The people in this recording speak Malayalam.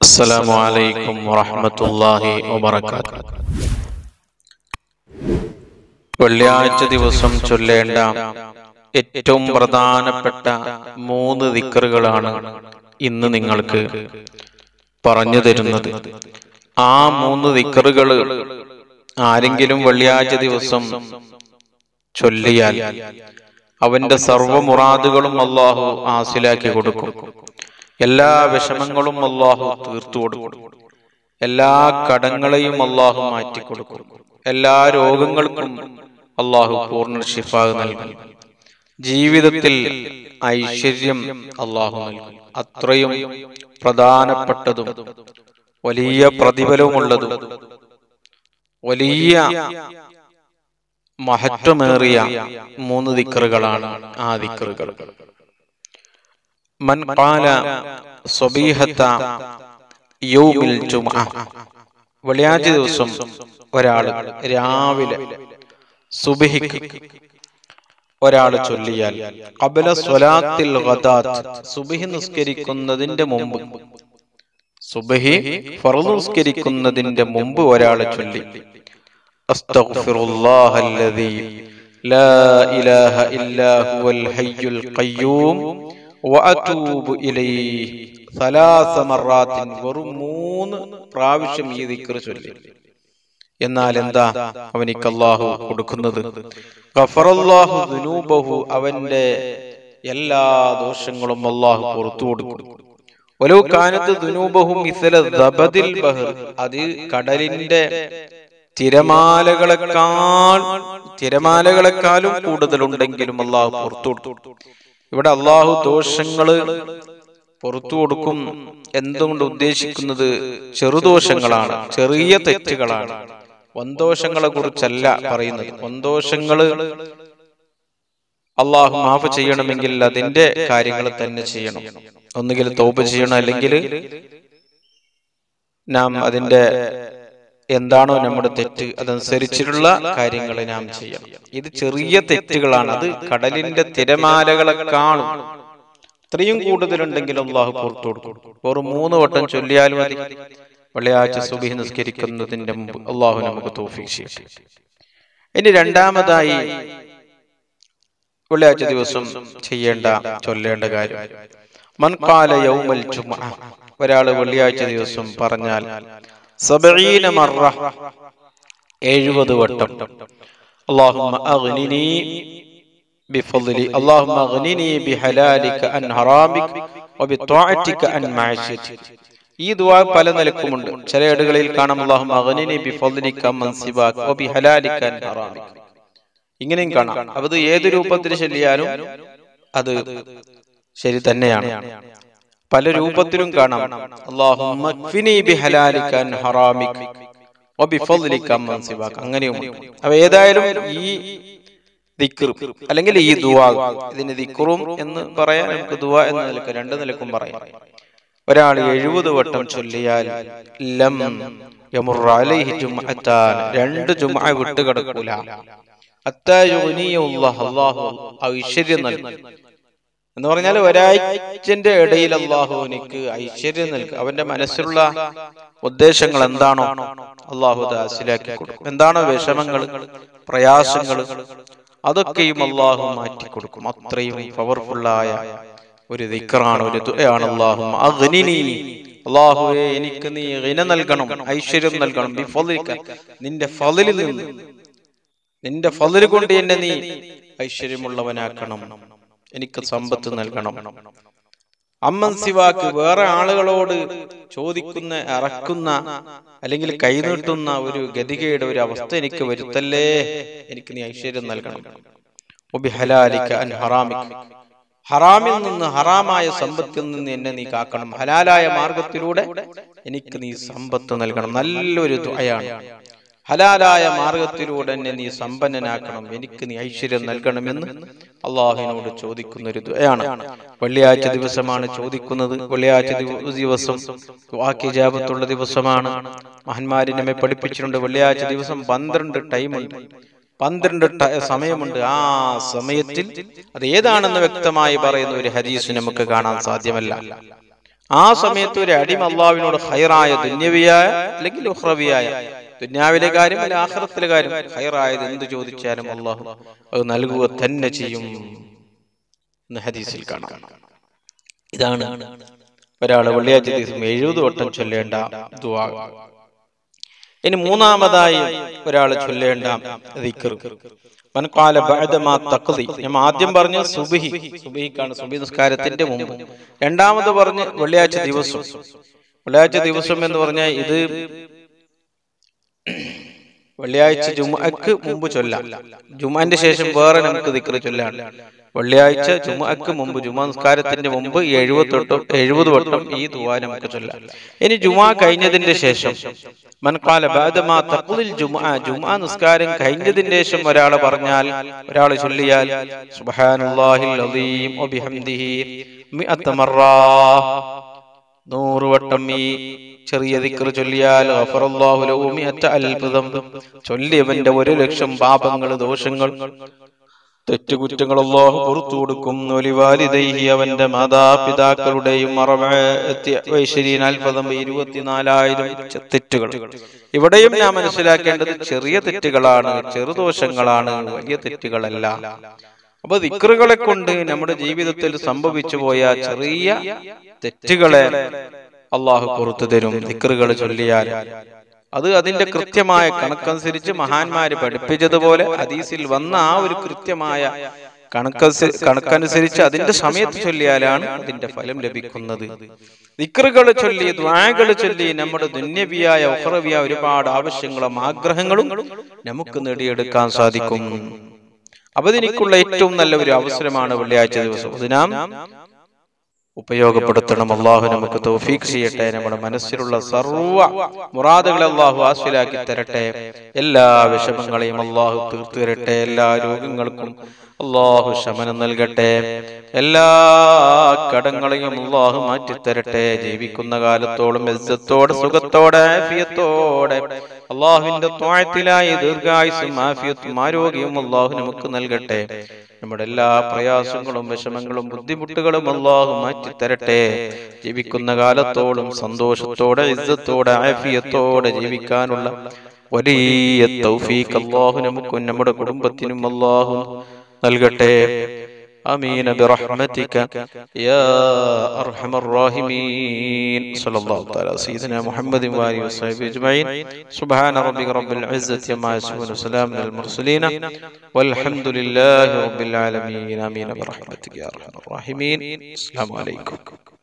السلام عليكم ورحمة الله وبركاته വെള്ളിയാഴ്ച ദിവസം ചൊല്ലേണ്ട ഏറ്റവും പ്രധാനപ്പെട്ട മൂന്ന് ദിക്കറുകളാണ് ഇന്ന് നിങ്ങൾക്ക് പറഞ്ഞു തരുന്നത് ആ മൂന്ന് ദിക്കറുകൾ ആരെങ്കിലും വെള്ളിയാഴ്ച ദിവസം ചൊല്ലിയാൽ അവന്റെ സർവമുറാദുകളും അള്ളാഹു ആസിലാക്കി കൊടുക്കും എല്ലാ വിഷമങ്ങളും അള്ളാഹു തീർത്തു കൊടുക്കും എല്ലാ കടങ്ങളെയും അള്ളാഹു മാറ്റിക്കൊടുക്കും എല്ലാ രോഗങ്ങൾക്കും അള്ളാഹു പൂർണ്ണ ഷിഫാഗ് നൽകും ജീവിതത്തിൽ ഐശ്വര്യം അള്ളാഹു നൽകും അത്രയും പ്രധാനപ്പെട്ടതും വലിയ പ്രതിഫലവുമുള്ളതും വലിയ മഹത്വമേറിയ മൂന്ന് ദിക്കറുകളാണ് ആ ദിക്കറുകൾ മൻ ഖാല സ്വബീഹത്ത യൗമിൽ ജുംഅ വെള്ളിയാഴ്ച ദിവസം ഒരാൾ രാവിലെ സുബഹിക്ക് ഒരാൾ ചൊല്ലിയാൽ കബല സ്വലാത്തിൽ ഗദാത്ത് സുബഹി നിസ്കരിക്കുന്നതിന്റെ മുമ്പ് സുബഹി ഫർദ് നിസ്കരിക്കുന്നതിന്റെ മുമ്പ് ഒരാൾ ചൊല്ലി അസ്തഗ്ഫിറുല്ലാഹല്ലദീ ലാ ഇലാഹ ഇല്ലാ ഹുവൽ ഹയ്യുൽ ഖയ്യൂം വഅതൂബു ഇലൈഹി സലാസ മറാത്തിൻ വെറും മൂന്ന് പ്രാവശ്യം ഈ ദിക്ർ ചൊല്ലി എന്നാൽ എന്താ അവനിക്ക് അള്ളാഹു കൊടുക്കുന്നത് ഗഫറല്ലാഹു ദുനൂബഹു അവന്റെ എല്ലാ ദോഷങ്ങളും അള്ളാഹു പുറത്തു കൊടുക്കും ഒലോ കാനത്ത് ദുനൂബഹും ഇസല ദബദിൽ ബഹർ അത് കടലിന്റെ തിരമാലകളെക്കാൾ തിരമാലകളെക്കാളും കൂടുതലുണ്ടെങ്കിലും അള്ളാഹു പുറത്തു കൊടുത്തു ഇവിടെ അള്ളാഹു ദോഷങ്ങള് പുറത്തു കൊടുക്കും എന്തുകൊണ്ട് ഉദ്ദേശിക്കുന്നത് ചെറുദോഷങ്ങളാണ് ചെറിയ തെറ്റുകളാണ് വന്തോഷങ്ങളെ കുറിച്ചല്ല പറയുന്നത് വന്തോഷങ്ങള് അള്ളാഹു മാഫ് ചെയ്യണമെങ്കിൽ അതിന്റെ കാര്യങ്ങൾ തന്നെ ചെയ്യണം ഒന്നുകിൽ തോപ് ചെയ്യണം അല്ലെങ്കിൽ നാം അതിന്റെ എന്താണോ നമ്മുടെ തെറ്റ് അതനുസരിച്ചിട്ടുള്ള കാര്യങ്ങൾ നാം ചെയ്യണം ഇത് ചെറിയ തെറ്റുകളാണ് അത് കടലിന്റെ തിരമാലകളെക്കാളും ഇത്രയും കൂടുതലുണ്ടെങ്കിൽ അള്ളാഹു പുറത്തു കൊടുക്കും വെറും മൂന്ന് വട്ടം ചൊല്ലിയാൽ മതി വെള്ളിയാഴ്ച സുബഹി നിസ്കരിക്കുന്നതിന്റെ മുമ്പ് അള്ളാഹു നമുക്ക് തോഫീക്ക് ചെയ്യട്ടെ ഇനി രണ്ടാമതായി വെള്ളിയാഴ്ച ദിവസം ചെയ്യേണ്ട ചൊല്ലേണ്ട കാര്യം മൻകാല യൗമൽ ജുമ ഒരാൾ വെള്ളിയാഴ്ച ദിവസം പറഞ്ഞാൽ സബഈന മറ എഴുപത് വട്ടം അള്ളാഹുമ്മ അഗ്നിനി بفضلي اللهم اغنني بحلالك عن حرامك وبطاعتك عن معصيتك ഈ ദുആ പല നിലക്കുമുണ്ട് ചില ഇടങ്ങളിൽ കാണാം അല്ലാഹു അഗ്നിനി ബിഫദ്ലിക മൻ സിബാക വബിഹലാലിക അൻ ഹറാമിക ഇങ്ങനെയും കാണാം അത് ഏത് രൂപത്തിൽ ചൊല്ലിയാലും അത് ശരി തന്നെയാണ് പല രൂപത്തിലും കാണാം അല്ലാഹുമ്മ ക്ഫിനി ബിഹലാലിക അൻ ഹറാമിക വബിഫദ്ലിക മൻ സിബാക അങ്ങനെയും അവ ഏതായാലും ഈ ദിക്ർ അല്ലെങ്കിൽ ഈ ദുവാ ഇതിന് ദിക്റും എന്ന് പറയാൻ നമുക്ക് ദുവാ എന്ന നിലക്ക് രണ്ട് നിലക്കും പറയാം ഒരാൾ എഴുപത് വട്ടം ചൊല്ലിയാൽ ലം യമുറ അലൈഹി ജുംഅത്താൻ രണ്ട് ജുംഅ വിട്ട് കിടക്കൂല അള്ളാഹു ഐശ്വര്യം നൽകും എന്ന് പറഞ്ഞാൽ ഒരാഴ്ചന്റെ ഇടയിൽ അള്ളാഹു എനിക്ക് ഐശ്വര്യം നൽകും അവന്റെ മനസ്സിലുള്ള ഉദ്ദേശങ്ങൾ എന്താണോ അള്ളാഹു ദാസിലാക്കി കൊടുക്കും എന്താണോ വിഷമങ്ങൾ പ്രയാസങ്ങൾ അതൊക്കെയും അള്ളാഹു മാറ്റി കൊടുക്കും അത്രയും പവർഫുള്ളായ ഒരു ദിക്കറാണ് ഒരു ദുആണ് അള്ളാഹു അഗ്നിനി അള്ളാഹുവേ എനിക്ക് നീ ഇന നൽകണം ഐശ്വര്യം നൽകണം ബിഫളിക നിന്റെ ഫളിൽ നിന്ന് നിന്റെ ഫളിൽ കൊണ്ട് എന്നെ നീ ഐശ്വര്യമുള്ളവനാക്കണം എനിക്ക് സമ്പത്ത് നൽകണം അമ്മൻ സിവാക്ക് വേറെ ആളുകളോട് ചോദിക്കുന്ന ഇറക്കുന്ന അല്ലെങ്കിൽ കൈനീട്ടുന്ന ഒരു ഗതികയുടെ ഒരു അവസ്ഥ എനിക്ക് വരുത്തല്ലേ എനിക്ക് നീ ഐശ്വര്യം നൽകണം ഹറാമിൽ നിന്ന് ഹറാമായ സമ്പത്തിൽ നിന്ന് എന്നെ നീ കാക്കണം ഹലാലായ മാർഗത്തിലൂടെ എനിക്ക് നീ സമ്പത്ത് നൽകണം നല്ലൊരു ദുആയാണ് ഹലാലായ മാർഗത്തിലൂടെ എന്നെ നീ സമ്പന്നനാക്കണം എനിക്ക് നീ ഐശ്വര്യം നൽകണമെന്ന് അള്ളാഹുവിനോട് ചോദിക്കുന്ന ഒരു ദുആയാണ് വെള്ളിയാഴ്ച ദിവസമാണ് ചോദിക്കുന്നത് വെള്ളിയാഴ്ച ദിവസം വാക്യജാപത്തുള്ള ദിവസമാണ് മഹന്മാരി നമ്മെ പഠിപ്പിച്ചിട്ടുണ്ട് വെള്ളിയാഴ്ച ദിവസം പന്ത്രണ്ട് ടൈമുണ്ട് പന്ത്രണ്ട് സമയമുണ്ട് ആ സമയത്തിൽ അത് ഏതാണെന്ന് വ്യക്തമായി പറയുന്ന ഒരു ഹദീസ് നമുക്ക് കാണാൻ സാധ്യമല്ല ആ സമയത്ത് ഒരു അടിമ അള്ളാഹുവിനോട് ഹൈറായ ദുന്യവിയായ അല്ലെങ്കിൽ ഉഹ്റവിയായ ദുന്യാവിലെ കാര്യം അല്ല ആഹ്റത്തിലെ കാര്യം ഹൈറായത് എന്ത് ചോദിച്ചാലും അള്ളാഹു അത് നൽകുക തന്നെ ചെയ്യും എന്ന് ഹദീസിൽ കാണാം ഇതാണ് ഒരാൾ വെള്ളിയാഴ്ച ദിവസം എഴുപത് വട്ടം ചൊല്ലേണ്ട ദുആ ഇനി മൂന്നാമതായി ഒരാൾ ചൊല്ലേണ്ട ദിക്ർ മൻ ഖാല ബഅദ മാ തഖ്ദി ഞാൻ ആദ്യം പറഞ്ഞ സുബ്ഹി സുബ്ഹിക്കാണ് സുബ്ഹി നിസ്കാരത്തിന്റെ മുമ്പ് രണ്ടാമത് പറഞ്ഞ് വെള്ളിയാഴ്ച ദിവസം വെള്ളിയാഴ്ച ദിവസം എന്ന് പറഞ്ഞാൽ ഇത് വെള്ളിയാഴ്ച ജുമഅക്ക് മുമ്പ് ചൊല്ലാം ജുമാന്റെ ശേഷം വേറെ നമുക്ക് ദിക്ർ ചൊല്ലാണ് വെള്ളിയാഴ്ച ജുമഅക്ക് മുമ്പ് ജുമാ നിസ്കാരത്തിന്റെ മുമ്പ് എഴുപത് വട്ടം എഴുപത് വട്ടം ഈ ദുആ നമുക്ക് ചൊല്ലാം ഇനി ജുമാ കഴിഞ്ഞതിന്റെ ശേഷം മൻ ഖാല ബഅദ മാ തഖ്ദിൽ ജുമാ ജുമാ നിസ്കാരം കഴിഞ്ഞതിന്റെ ശേഷം ഒരാൾ പറഞ്ഞാൽ ഒരാൾ ചൊല്ലിയാൽ സുബ്ഹാനല്ലാഹിൽ അദീം വബിഹംദിഹി മിഅത്ത മറ നൂറ് വട്ടം ഈ ചെറിയ ദിക്ർ ചൊല്ലിയാൽ ഗഫറല്ലാഹു ലഹു മിഅത്ത അൽഫ് ദംബ് ചൊല്ലിയവന്റെ ഒരു ലക്ഷം പാപങ്ങൾ ദോഷങ്ങൾ തെറ്റുകുറ്റങ്ങൾ അള്ളാഹു പുറത്തു കൊടുക്കും ഒലിവാലിദൈഹി അവന്റെ മാതാപിതാക്കളുടെയും അൽഫദം ഇരുപത്തിനാലായിരം ച- തെറ്റുകൾ ഇവിടെയും ഞാൻ മനസ്സിലാക്കേണ്ടത് ചെറിയ തെറ്റുകളാണ് ചെറുദോഷങ്ങളാണ് വലിയ തെറ്റുകളല്ല അപ്പൊ ദിക്റുകളെ കൊണ്ട് നമ്മുടെ ജീവിതത്തിൽ സംഭവിച്ചു പോയ ചെറിയ തെറ്റുകളെ അള്ളാഹു പുറത്തു തരും ദിക്റുകൾ ചൊല്ലിയാൽ അത് അതിന്റെ കൃത്യമായ കണക്കനുസരിച്ച് മഹാന്മാര് പഠിപ്പിച്ചതുപോലെ ഹദീസിൽ വന്ന ആ ഒരു കൃത്യമായ കണക്കനുസ കണക്കനുസരിച്ച് അതിന്റെ സമയത്ത് ചൊല്ലിയാലാണ് അതിന്റെ ഫലം ലഭിക്കുന്നത് ദിക്റുകൾ ചൊല്ലി ദ്വാകൾ ചൊല്ലി നമ്മുടെ ദുന്യവിയായ ഉഹ്റവിയായ ഒരുപാട് ആവശ്യങ്ങളും ആഗ്രഹങ്ങളും നമുക്ക് നേടിയെടുക്കാൻ സാധിക്കും അപ്പൊ ഇതിനുള്ള ഏറ്റവും നല്ല ഒരു അവസരമാണ് വെള്ളിയാഴ്ച ദിവസം അത് നാം ഉപയോഗപ്പെടുത്തണം അള്ളാഹു നമുക്ക് തൗഫീഖ് ചെയ്യട്ടെ നമ്മുടെ മനസ്സിലുള്ള സർവ മുറാദുകളെ അള്ളാഹു ആസ്വലാക്കി തരട്ടെ എല്ലാ വിഷമങ്ങളെയും അള്ളാഹു തീർത്തു തരട്ടെ എല്ലാ രോഗങ്ങൾക്കും അള്ളാഹു ശമനം നൽകട്ടെ എല്ലാ കടങ്ങളെയും അള്ളാഹു മാറ്റിത്തരട്ടെ ജീവിക്കുന്ന കാലത്തോളം ഇസ്സത്തോടെ സുഖത്തോടെ ആഫിയത്തോടെ അള്ളാഹുവിന്റെ ത്വാഴത്തിലായി ദീർഘായുസും ആഫിയത്തും ആരോഗ്യവും അള്ളാഹു നമുക്ക് നൽകട്ടെ നമ്മുടെ എല്ലാ പ്രയാസങ്ങളും വിഷമങ്ങളും ബുദ്ധിമുട്ടുകളും അള്ളാഹു മാറ്റിത്തരട്ടെ ജീവിക്കുന്ന കാലത്തോളം സന്തോഷത്തോടെ ഇസ്സത്തോടെ ആഫിയത്തോടെ ജീവിക്കാനുള്ള വലിയ തൗഫീഖ് അള്ളാഹു നമുക്കും നമ്മുടെ കുടുംബത്തിനും അള്ളാഹു നൽകട്ടെ آمين برحمتك يا أرحم الراحمين صلى الله تعالى على سيدنا محمد وآله وصحبه أجمعين سبحان ربك رب العزة عما يصفون وسلام على المرسلين والحمد لله رب العالمين آمين برحمتك يا أرحم الراحمين السلام عليكم